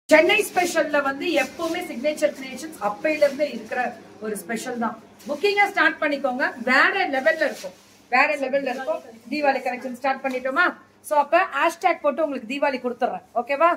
சென்னை ஸ்பெஷல்ல வந்து எப்பவுமே signature creations அப்பையில இருந்து இருக்கிற ஒரு ஸ்பெஷல் தான் புக்கிங்கா ஸ்டார்ட் பண்ணிக்கோங்க வேற லெவல்ல இருக்கும் வேற லெவல்ல இருக்கும் தீபாவளி கலெக்ஷன் ஸ்டார்ட் பண்ணிட்டோமா சோ அப்ப ஹேஷ்டேக் போட்டு உங்களுக்கு தீபாவளி கொடுத்துறேன் ஓகேவா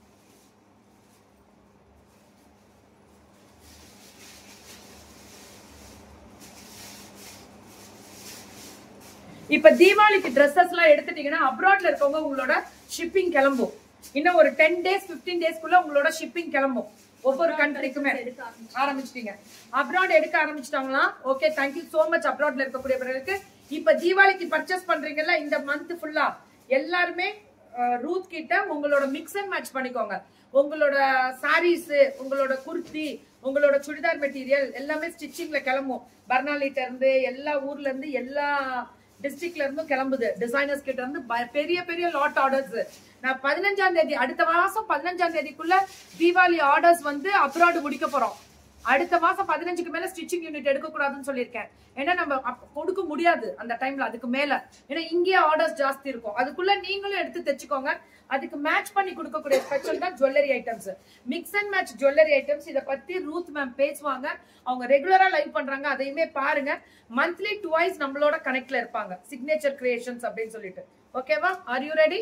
இப்ப தீபாவளிக்கு ட்ரெஸ்ஸஸ் எல்லாம் எடுத்துட்டீங்கன்னா அப்ராட்ல இருக்கவங்க உங்களோட ஷிப்பிங் கிளம்பும் இன்னும் ஒரு டென் டேஸ் பிப்டீன் டேஸ்க்குள்ள உங்களோட ஷிப்பிங் கிளம்பும் ஒவ்வொரு கண்ட்ரிக்குமே ஆரம்பிச்சிட்டீங்க அப்ராட் எடுக்க ஆரம்பிச்சிட்டாங்களா ஓகே தேங்க்யூ சோ மச் அப்ராட்ல இருக்கக்கூடிய பிறருக்கு இப்ப தீபாவளிக்கு பர்ச்சேஸ் பண்றீங்கல்ல இந்த மந்த் ஃபுல்லா எல்லாருமே ரூத் கிட்ட உங்களோட மிக்ஸ் அண்ட் மேட்ச் பண்ணிக்கோங்க உங்களோட சாரீஸ் உங்களோட குர்த்தி உங்களோட சுடிதார் மெட்டீரியல் எல்லாமே ஸ்டிச்சிங்ல கிளம்பும் பர்னாலிட்ட இருந்து எல்லா ஊர்ல இருந்து எல்லா டிஸ்ட்ரிக்ட்ல இருந்தும் கிளம்புது டிசைனர்ஸ் கிட்ட இருந்து ப- பெரிய பெரிய லாட் ஆர்டர்ஸ் நான் பதினஞ்சாம் தேதி அடுத்த மாசம் பதினஞ்சாம் தேதிக்குள்ள தீபாவளி ஆர்டர்ஸ் வந்து அப்ராட் முடிக்க போறோம் அடுத்த மாசம் பதினஞ்சுக்கு மேல ஸ்டிச்சிங் யூனிட் எடுக்க கூடாதுன்னு சொல்லியிருக்கேன் ஏன்னா நம்ம அப்ப கொடுக்க முடியாது அந்த டைம்ல அதுக்கு மேல ஏன்னா இங்கேயே ஆர்டர்ஸ் ஜாஸ்தி இருக்கும் அதுக்குள்ள நீங்களும் எடுத்து தைச்சுக்கோங்க அதுக்கு மேட்ச் பண்ணி கொடுக்கக்கூடிய ஸ்பெஷல் தான் jewellery items mix and match jewellery items இத பத்தி ரூத் மேம் பேசுவாங்க அவங்க ரெகுலரா லைவ் பண்றாங்க அதையுமே பாருங்க மந்த்லி டுவைஸ் நம்மளோட கனெக்ட்ல இருப்பாங்க சிக்னேச்சர் கிரியேஷன்ஸ் அப்படின்னு சொல்லிட்டு ஓகேவா are you ready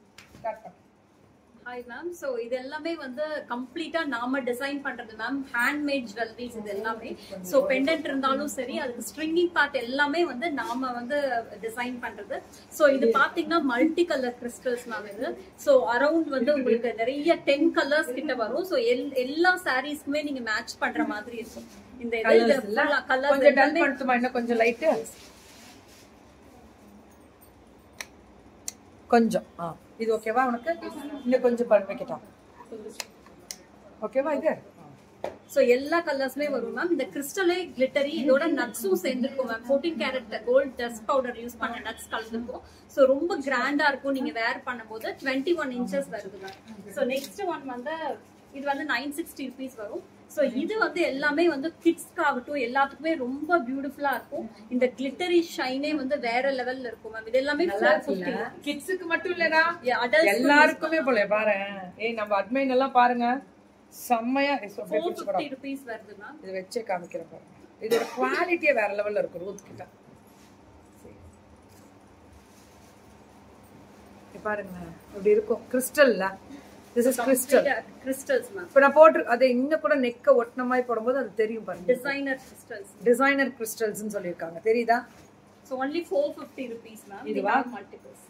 hi ma'am so இது எல்லாமே வந்து கம்ப்ளீட்டா நாம டிசைன் பண்றது மேம் ஹேண்ட்மேட் ஜுவல்லரிஸ் இது எல்லாமே ஸோ பெண்டன்ட் இருந்தாலும் சரி அதுக்கு ஸ்ட்ரிங்கிங் பார்ட் எல்லாமே வந்து நாம வந்து டிசைன் பண்றது ஸோ இது பாத்தீங்கன்னா மல்டி கலர் கிறிஸ்டல்ஸ் மேம் இது ஸோ அரௌண்ட் வந்து உங்களுக்கு நிறைய டென் கலர்ஸ் கிட்ட வரும் ஸோ எல்லா சாரீஸ்க்குமே நீங்க மேட்ச் பண்ற மாதிரி இருக்கும் இந்த கலர்ஸ் இல்ல கலர்ஸ் கொஞ்சம் டன் பண்ணுமா இன்னும் கொஞ்சம் லைட் கொஞ்சம் ஆ இது ஓகேவா உனக்கு இன்னும் கொஞ்சம் பண்ணி வைக்கட்டும் ஓகேவா இது சோ எல்லா கலர்ஸ்மே வரும் மேம் இந்த கிறிஸ்டலே கிளிட்டரி இதோட நட்ஸும் சேர்ந்துருக்கும் ma'am fourteen carat gold dust powder use பண்ண நட்ஸ் கலந்துருக்கும் சோ ரொம்ப கிராண்டா இருக்கும் நீங்க வேர் பண்ணும்போது டுவெண்ட்டி ஒன் இன்ச்சஸ் வருது மேம் சோ நெக்ஸ்ட் ஒன் வந்து இது வந்து நைன் சிக்ஸ்டி ருபீஸ் வரும் சோ இது வந்து எல்லாமே வந்து கிட்ஸ்க்கு ஆகட்டும் எல்லாத்துக்குமே ரொம்ப பியூட்டிஃபுல்லா இருக்கும் இந்த கிளிட்டரி ஷைனே வந்து வேற லெவல்ல இருக்கும் மேம் இது எல்லாமே ஃபோர் ஃபிஃப்டி கிட்ஸுக்கு மட்டும் இல்லடா adults எல்லாருக்குமே போல பாரு ஏய் நம்ம அட்மைன் எல்லாம் பாருங்க செம்மையா ஏய், so அப்படியே ஃபோர் பிடிச்சு போடா. ஃபிஃப்டி ருபீஸ் வருது மேம் இது வச்சே காமிக்கிறேன் பாருங்க இதோட குவாலிட்டியே வேற லெவல்ல இருக்கும் ரூத் கிட்ட இங்க பாருங்க இப்படி இருக்கும் கிறிஸ்டல்ல this is crystal crystals ma'am இப்ப நான் போட்டு அதை இன்னும் கூட நெக்க ஒட்டின மாதிரி போடும்போது அது தெரியும் பாருங்க டிசைனர் கிறிஸ்டல்ஸ் டிசைனர் கிறிஸ்டல்ஸ்னு சொல்லியிருக்காங்க தெரியுதா So only 450 rupees, ma'am. We இதுவா? have multiples.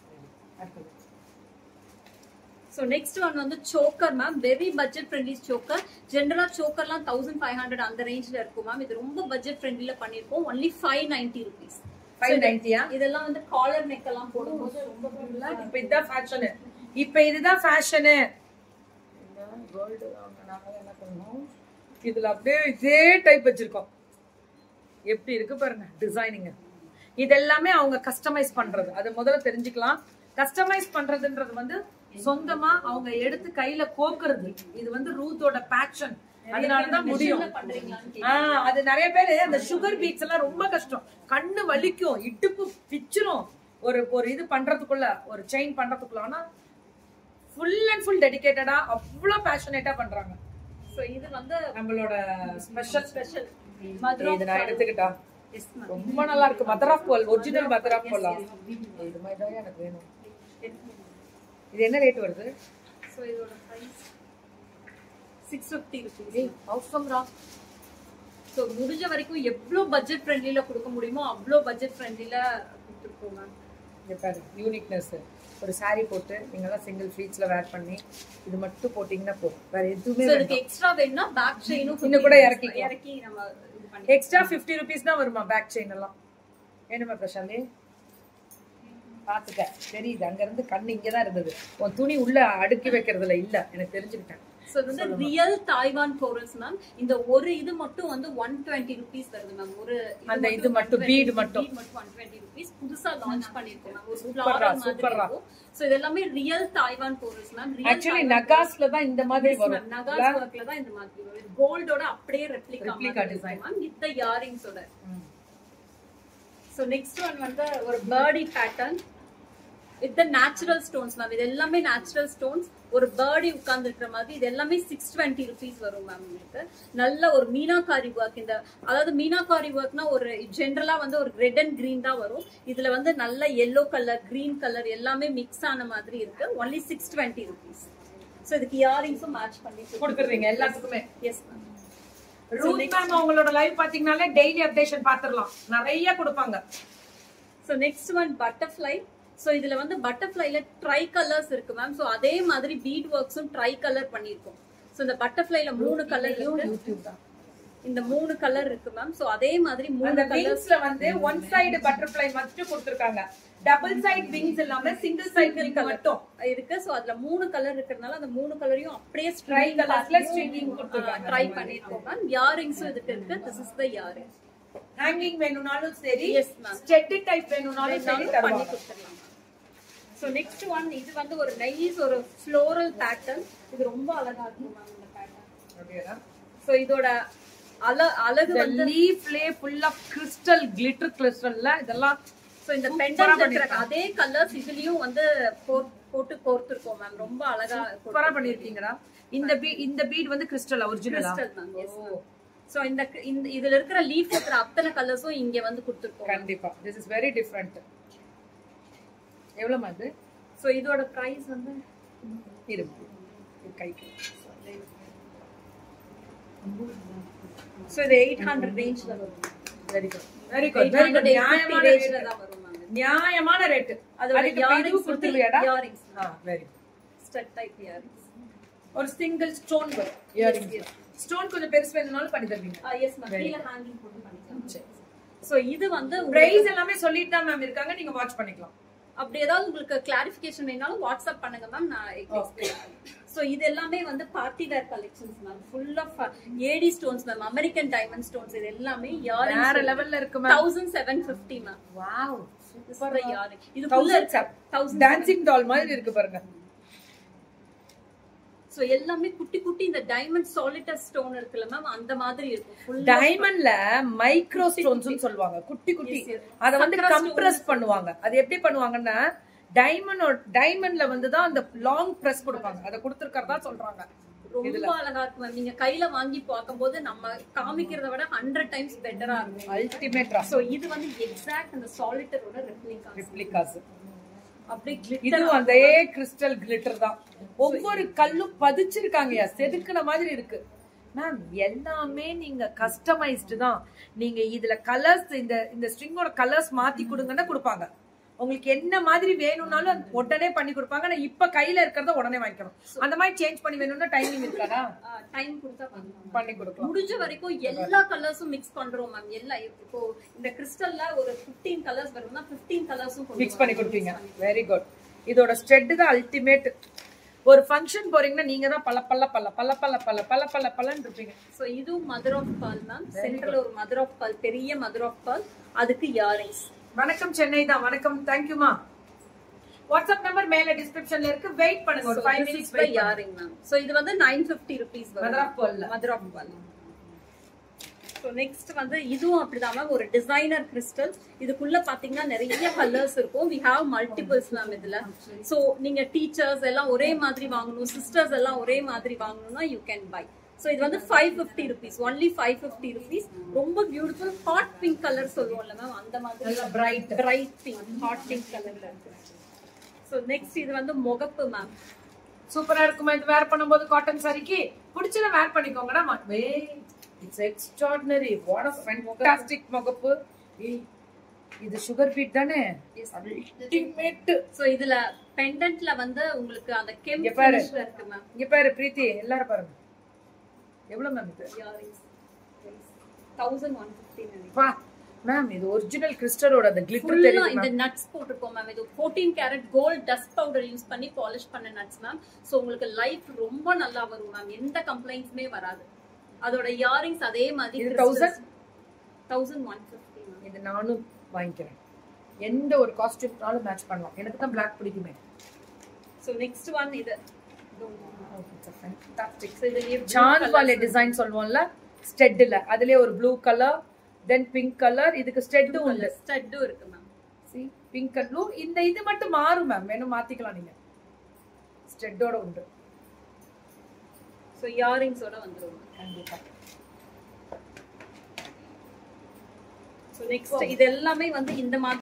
So next one வந்து choker, ma'am. Very budget friendly choker. General choker லாம் 1500 அந்த ரேஞ்ச்ல இருக்கும் மேம் இது ரொம்ப பட்ஜெட் ஃப்ரெண்ட்லில பண்ணிருக்கோம் only five ninety rupees five நைன்டியா இதெல்லாம் வந்து காலர் நெக் எல்லாம் போடும்போது ரொம்ப இப்ப இதுதான் ஃபேஷனு இப்ப இதுதான் ஃபேஷனு கோல்டு என்ன பண்ணோம் இதுல அப்படியே இதே டைப் வச்சிருக்கோம் எப்படி இருக்கு பாருங்க டிசைனிங் இது எல்லாமே அவங்க கஸ்டமைஸ் பண்றது அது முதல்ல தெரிஞ்சுக்கலாம் கஸ்டமைஸ் பண்றதுன்றது வந்து சொந்தமா அவங்க எடுத்து கையில கோக்குறது இது வந்து ரூத்தோட பேஷன் அதனாலதான் முடியும் பண்றீங்களான்னு ஆஹ் அது நிறைய பேரு அந்த சுகர் பீட்ஸ் எல்லாம் ரொம்ப கஷ்டம் கண்ணு வலிக்கும் இடுப்பு பிச்சிரும் ஒரு ஒரு இது பண்றதுக்குள்ள ஒரு செயின் பண்றதுக்குள்ள ஆனா ஃபுல் அண்ட் ஃபுல் டெடிகேட்டடா அவ்வளவு பேஷனேட்டா பண்றாங்க ஸோ இது வந்து நம்மளோட ஸ்பெஷல் ஸ்பெஷல் இது நான் எடுத்துக்கிட்டா எஸ் மேம் ரொம்ப நல்லா இருக்கு mother of pearl original mother of pearl இது மாதிரி தான் எனக்கு வேணும் இது என்ன ரேட் வருது ஸோ இதோட ப்ரைஸ் சிக்ஸ் ஃபிஃப்டி ருபீஸ் ஏய் அவசரம்டா ஸோ முடிஞ்ச வரைக்கும் எவ்வளோ பட்ஜெட் ஃப்ரெண்ட்லியில் கொடுக்க முடியுமோ அவ்வளோ பட்ஜெட் ஃப்ரெண்ட்லியில் கொடுத்துருக்கோம் மேம் இங்க பாரு யூனிக்னஸ் ஒரு saree போட்டு நீங்கெல்லாம் சிங்கிள் ஃப்ளீட்ஸ்ல வேர் பண்ணி இது மட்டும் போட்டீங்கன்னா போதும் வேற எதுவுமே ஸோ இதுக்கு எக்ஸ்ட்ரா வேணும்னா பேக் செயினும் இன்னும் கூட இறக்கிக்கலாம். இறக்கி நம்ம இது பண்ணி எக்ஸ்ட்ரா ஃபிஃப்டி ருபீஸ் தான் வருமா பேக் செயின் எல்லாம் வேணுமா பிரசாந்தி பாத்துக்க தெரியுது அங்க இருந்து கண்ணு இங்கதான் இருந்தது உன் துணி உள்ள அடுக்கி வைக்கிறதுல இல்ல எனக்கு தெரிஞ்சுக்கிட்டேன் ஸோ இது வந்து ரியல் தாய்வான் கோரல்ஸ் மேம் இந்த ஒரு இது மட்டும் வந்து ஒன் டுவெண்ட்டி ருபீஸ் வருது மேம் ஒரு அந்த இது மட்டும், bead மட்டும். bead மட்டும் ஒன் டுவெண்ட்டி ருபீஸ் புதுசா லான்ச் பண்ணிருக்கோம் மேம் ஒரு சூப்பர்ரா, floral மாதிரி சூப்பர்ரா. இருக்கும் ஸோ இது எல்லாமே real Taiwan corals ma'am actually நகாஸ்ல தான் இந்த மாதிரி வரும் நகாஸ் ஒர்க்ல தான் இந்த மாதிரி வரும் கோல்டோட அப்படியே ரெப்ளிகா Replica மாதிரி design. மேம் வித் இயரிங்ஸோட ஸோ நெக்ஸ்ட் ஒன் வந்து ஒரு birdie pattern with natural stones ma'am இது எல்லாமே நேச்சுரல் ஸ்டோன்ஸ் ஒரு பேர்டி உட்கார்ந்து இருக்கிற மாதிரி இது எல்லாமே சிக்ஸ் டுவெண்ட்டி ருபீஸ் வரும் மேம் உங்களுக்கு நல்ல ஒரு மீனாகாரி ஒர்க் இந்த அதாவது மீனாகாரி ஒர்க்னா ஒரு ஜென்ரலா வந்து ஒரு ரெட் அண்ட் கிரீன் தான் வரும் இதுல வந்து நல்ல எல்லோ கலர் கிரீன் கலர் எல்லாமே மிக்ஸ் ஆன மாதிரி இருக்கு only six twenty rupees so இதுக்கு இயரிங்ஸும் மேட்ச் பண்ணி கொடுக்குறீங்க எல்லாத்துக்குமே எஸ் மேம் ரூத் மேம் அவங்களோட லைவ் பாத்தீங்கன்னாலே டெய்லி அப்டேஷன் பாத்துரலாம் நிறைய கொடுப்பாங்க so next one butterfly so இதுல வந்து பட்டர்ஃப்ளைல ட்ரை கலர்ஸ் இருக்கு மேம் ஸோ அதே மாதிரி பீட் ஒர்க்ஸும் ட்ரை கலர் பண்ணியிருக்கோம் ஸோ இந்த பட்டர்ஃப்ளைல மூணு கலர் இருக்கு யூடியூப் தான் இந்த மூணு கலர் இருக்கு மேம் ஸோ அதே மாதிரி மூணு அந்த கலர்ஸ் விங்ஸ்ல வந்து ஒன் சைடு பட்டர்ஃப்ளை மட்டும் கொடுத்திருக்காங்க டபுள் சைடு விங்ஸ் இல்லாம சிங்கிள் சைடு விங் மட்டும் இருக்கு ஸோ அதுல மூணு கலர் இருக்கிறதுனால அந்த மூணு கலரையும் அப்படியே Tri colours-ல stringing கொடுத்திருக்காங்க. ட்ரை பண்ணிருக்கோம் மேம் இயரிங்ஸும் இதுக்கு இருக்கு this is the earring hanging வேணும்னாலும் சரி Yes, ma'am. ஸ்டெட் டைப் வேணும்னாலும் சரி பண்ணி தருவாங்க கொடுத்துடலாம் ஸோ நெக்ஸ்ட் ஒன் இது வந்து ஒரு நைஸ் ஒரு ஃப்ளோரல் பேட்டர்ன் இது ரொம்ப அழகா இருக்கும் மேம் இந்த பேட்டர்ன் ஸோ இதோட அல அழகு இந்த வந்து லீஃப்லயே ஃபுல் ஆஃப் கிறிஸ்டல் கிளிட்டர் கிறிஸ்டல்ல இதெல்லாம் ஸோ இந்த Super-ஆ பெண்டன்ட் இருக்கிற பண்ணிருக்காங்க. அதே கலர்ஸ் இதுலயும் வந்து போர்- போட்டு கோர்த்திருக்கோம் மேம் ரொம்ப அழகா சூப்பரா பண்ணிருக்கீங்கடா இந்த பீ இந்த பீட் வந்து கிறிஸ்டல் ஒரிஜினலா கிறிஸ்டல் மேம் ஸோ இந்த இந்த இதுல இருக்கிற லீஃப் இருக்கிற அத்தனை கலர்ஸும் இங்க வந்து கொடுத்துருக்கோம் கண்டிப்பா திஸ் இஸ் வெரி டிஃபரெண்ட் எவ்வளவு இது ஸோ இதோட பிரைஸ் வந்து இருக்கு இது கைக்கு ஸோ இது எயிட் ஹண்ட்ரட் ரேஞ்ச்ல வரும் very good very good eight very good hundred நியாயமான ரேஞ்ச்ல rate. தான் வரும் மேம் நியாயமான ரேட் அதோட அதுக்கு இதுவும் இயரிங்ஸ் கொடுத்துருவியாடா இயரிங்ஸ் ஆ வெரி ஸ்டட் டைப் இயரிங்ஸ் ஒரு சிங்கிள் ஸ்டோன் வரும் இயரிங் ஸ்டோன் கொஞ்சம் பெருசு வேணும்னாலும் பண்ணி தருவீங்க எஸ் மேம் கீழ ஹேங்கிங் போட்டு பண்ணிக்கலாம் சரி. ஸோ இது வந்து உங்களுக்கு- பிரைஸ் எல்லாமே சொல்லிட்டு தான் மேம் இருக்காங்க நீங்க வாட்ச் பண்ணிக்கலாம் அப்படி ஏதாவது உங்களுக்கு கிளாரிஃபிகேஷன் வேணாலும் வாட்ஸ்அப் பண்ணுங்க மேம் நான் ஸோ இது எல்லாமே வந்து party wear collections ma'am full of AD stones ma'am American diamond stones இது எல்லாமே வேற இயரிங்ஸ் லெவல்ல இருக்கு ma'am thousand seven fifty ma'am wow earring இதுக்குள்ள தௌசண்ட் தௌசண்ட் டான்சிங் டால் மாதிரி இருக்கு பாருங்க ஸோ எல்லாமே குட்டி குட்டி இந்த டைமண்ட் சாலிட்டர் ஸ்டோன் இருக்குல்ல மேம் அந்த மாதிரி இருக்கும் ஃபுல் டைமண்ட்ல மைக்ரோ ஸ்டோன்ஸ் சொல்லுவாங்க குட்டி குட்டி Yes, yes. அத வந்து சக்கர கம்ப்ரஸ் பண்ணுவாங்க அது எப்படி பண்ணுவாங்கன்னா டைமண்ட் டைமண்ட்ல வந்து தான் அந்த லாங் பிரஸ் கொடுப்பாங்க அத கொடுத்துருக்கறதா சொல்றாங்க ரொம்ப அழகா இருக்கும் மேம் நீங்க கையில வாங்கி பார்க்கும்போது நம்ம காமிக்கிறத விட ஹண்ட்ரட் டைம்ஸ் பெட்டரா இருக்கும் அல்டிமேட் ஸோ இது வந்து எக்ஸாக்ட் அந்த சாலிட்டரோட ரெப்ளிகா ரிப்ளிகாஸ் அப்படியே கிளிட்டர் இதுவும் அதே கிறிஸ்டல் கிளிட்டர் தான் ஒவ்வொரு கல்லும் பதிச்சிருக்காங்கயா செதுக்குன மாதிரி இருக்கு மேம் எல்லாமே நீங்க கஸ்டமைஸ்டு தான் நீங்க இதுல கலர்ஸ் இந்த இந்த ஸ்ட்ரிங்கோட கலர்ஸ் மாத்தி கொடுங்கன்னா கொடுப்பாங்க உங்களுக்கு என்ன மாதிரி வேணும்னாலும் அது உடனே பண்ணி கொடுப்பாங்க ஆனா இப்ப கையில இருக்கிறத உடனே வாங்கிக்கணும் அந்த மாதிரி சேஞ்ச் பண்ணி வேணும்னா டைமிங் இருக்காடா டைம் கொடுத்தா பண்ணலாம் பண்ணி கொடுக்கலாம் முடிஞ்ச வரைக்கும் எல்லா கலர்ஸும் மிக்ஸ் பண்றோம் மேம் எல்லா இப்போ இந்த கிறிஸ்டல்ல ஒரு 15 கலர்ஸ் வரும்னா 15 கலர்ஸும் மிக்ஸ் பண்ணி கொடுப்பீங்க வெரி குட் இதோட ஸ்ட்ரெட் தான் அல்டிமேட் ஒரு ஃபங்க்ஷன் போறீங்கன்னா நீங்க தான் பல பல்ல பல்ல பல்ல பல்ல பல்ல பல்ல பல்ல பல்லன்னு இருப்பீங்க சோ இதுவும் மதர் ஆஃப் பால் மேம் சென்டர்ல ஒரு மதர் ஆஃப் பால் பெரிய மதர் ஆஃப் பால் அதுக்கு இயரிங்ஸ் வணக்கம் சென்னை தான் வணக்கம் தேங்க்யூமா வாட்ஸ்அப் நம்பர் மேல டிஸ்கிரிப்ஷன்ல இருக்கு வெயிட் பண்ணுங்க ஒரு five minutes wait earring ma'am so இது வந்து 950 ருபீஸ் வரும் Mother of pearl ல. Mother of pearl so next வந்து இதுவும் அப்படிதான் மேம் ஒரு டிசைனர் கிறிஸ்டல் இதுக்குள்ள பாத்தீங்கன்னா நிறைய கலர்ஸ் இருக்கும் வி ஹாவ் மல்டிபிள்ஸ் மேம் இதுல ஸோ நீங்க டீச்சர்ஸ் எல்லாம் ஒரே மாதிரி வாங்கணும் சிஸ்டர்ஸ் எல்லாம் ஒரே மாதிரி வாங்கணும்னா யூ கேன் பை ஸோ இது வந்து five fifty rupees only five fifty rupees ரொம்ப பியூட்டிஃபுல் ஹாட் பிங்க் கலர் சொல்லுவோம்ல மேம் அந்த மாதிரி நல்லா bright bright pink hot pink கலர்ல இருக்கு ஸோ நெக்ஸ்ட் இது வந்து முகப்பு மேம் சூப்பரா இருக்குமா இது வேர் பண்ணும்போது காட்டன் சாரிக்கு பிடிச்சத வேர் பண்ணிக்கோங்கடா it's extraordinary what a fantastic முகப்பு ஏய், இது சுகர் பீட் தானே அல்டிமேட் ஸோ இதுல பெண்டன்ட்ல வந்து உங்களுக்கு அந்த கெம் இங்க பாரு. ஃபினிஷ்ல இருக்கு மேம் இங்க பாரு பிரீத்தி எல்லாரும் பாருங்க எவ்வளவு மேம் இது இயரிங்ஸ் தௌசண்ட் ஒன் ஃபிஃப்டி பா மேம் இது ஒரிஜினல் கிறிஸ்டலோட அந்த கிளிட்டர் ஃபுல்லா தெரியுது இந்த ma'am. நட்ஸ் போட்டிருக்கோம் மேம் இது 14 carat gold dust powder use பண்ணி பாலிஷ் பண்ண நட்ஸ் மேம் சோ உங்களுக்கு லைஃப் ரொம்ப நல்லா வரும் மேம் எந்த கம்ப்ளைண்ட்ஸுமே வராது அதோட இயரிங்ஸ் அதே மாதிரி இது 1000? தௌசண்ட் ஒன் ஃபிஃப்டி மேம் இது நானும் வாங்கிக்கிறேன் எந்த ஒரு காஸ்டியூம்னாலும் மேட்ச் பண்ணலாம் எனக்கு தான் பிளாக் பிடிக்குமே சோ நெக்ஸ்ட் ஒன் இது ஃபேண்டாஸ்டிக் So, இதுலயே blue சாந்த் colours வாலே இருக்கு. டிசைன் சொல்லுவோம்ல ஸ்டெட்ல அதுலயே ஒரு blue colour then pink colour இதுக்கு ஸ்டெட்டும் உண்டு ஸ்டட்டும் இருக்கு ma'am See? Pink and blue இந்த இது மட்டும் மாறும் மேம் வேணும் மாத்திக்கலாம் நீங்க ஸ்டெட்டோட உண்டு ஸோ இயரிங்ஸோட வந்துரும் கண்டிப்பா ஸோ நெக்ஸ்ட் இது எல்லாமே வந்து இந்த மாதிரி